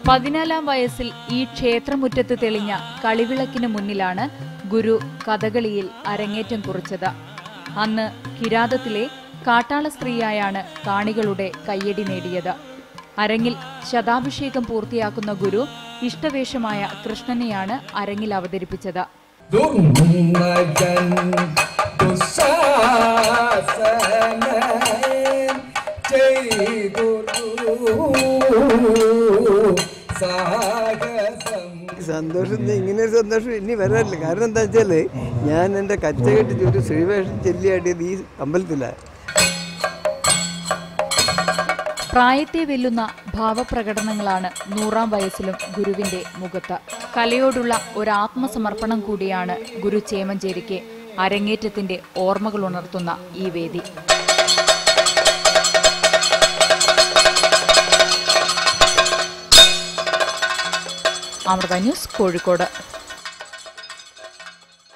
പതിനാലാം വയസ്സിൽ ഈ ക്ഷേത്രമുറ്റത്ത് തെളിഞ്ഞ കളിവിളക്കിന് മുന്നിലാണ് ഗുരു കഥകളിയിൽ അരങ്ങേറ്റം കുറിച്ചത് അന്ന് കിരാതത്തിലെ കാട്ടാള സ്ത്രീയായാണ് കാണികളുടെ കയ്യടി നേടിയത് അരങ്ങിൽ ശതാഭിഷേകം പൂർത്തിയാക്കുന്ന ഗുരു ഇഷ്ടവേഷമായ കൃഷ്ണനെയാണ് അരങ്ങിൽ അവതരിപ്പിച്ചത് ദുർമജൻ ദുശാസനൻ ചെയ്തൊരു സാഹസം സന്തോഷം ഇത് ഇങ്ങനെ ഒരു സന്തോഷം ഇനി വരാറില്ല കാരണം എന്താ വെച്ചാൽ ഞാൻ എൻ്റെ കച്ച കെട്ടിച്ച് ഒരു ശ്രീവേഷം ചെല്ലിയാട്ടിയത് ഈ അമ്പലത്തിലാണ് പ്രായത്തെ വെല്ലുന്ന ഭാവപ്രകടനങ്ങളാണ് നൂറാം വയസ്സിലും ഗുരുവിന്റെ മുഖത്ത് കലയോടുള്ള ഒരു ആത്മസമർപ്പണം കൂടിയാണ് ഗുരു ചേമഞ്ചേരിക്ക് അരങ്ങേറ്റത്തിന്റെ ഓർമ്മകൾ ഉണർത്തുന്ന ഈ വേദി അമൃത ന്യൂസ് കോഴിക്കോട്